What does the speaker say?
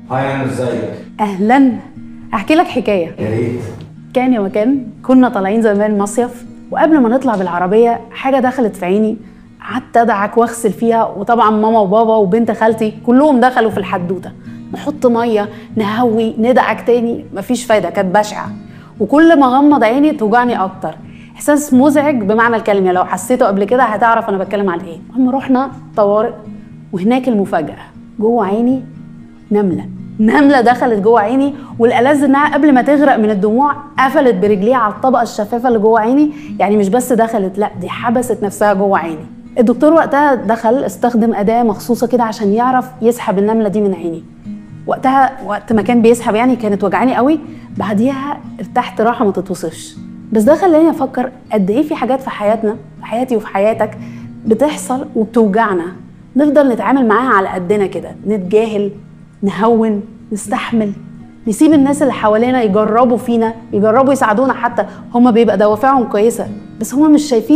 هاي انا ازيك اهلا احكي لك حكايه يا ريت كان يا مكان كنا طالعين زمان مصيف وقبل ما نطلع بالعربيه حاجه دخلت في عيني قعدت ادعك واغسل فيها وطبعا ماما وبابا وبنت خالتي كلهم دخلوا في الحدوته نحط ميه نهوي ندعك تاني مفيش فايده كانت بشعه وكل ما اغمض عيني توجعني اكتر احساس مزعج بمعنى الكلمه لو حسيته قبل كده هتعرف انا بتكلم عن ايه اما رحنا طوارئ وهناك المفاجاه جوه عيني نمله نمله دخلت جوه عيني والالذ انها قبل ما تغرق من الدموع قفلت برجليها على الطبقه الشفافه اللي جوه عيني يعني مش بس دخلت لا دي حبست نفسها جوه عيني الدكتور وقتها دخل استخدم اداه مخصوصه كده عشان يعرف يسحب النمله دي من عيني وقتها وقت ما كان بيسحب يعني كانت وجعاني قوي بعديها ارتحت راحه ما تتوصفش بس ده خلاني افكر قد ايه في حاجات في حياتنا في حياتي وفي حياتك بتحصل وبتوجعنا نفضل نتعامل معاها على قدنا كده نتجاهل نهون نستحمل نسيب الناس اللي حوالينا يجربوا فينا يجربوا يساعدونا حتى هم بيبقى دوافعهم كويسه بس هم مش شايفين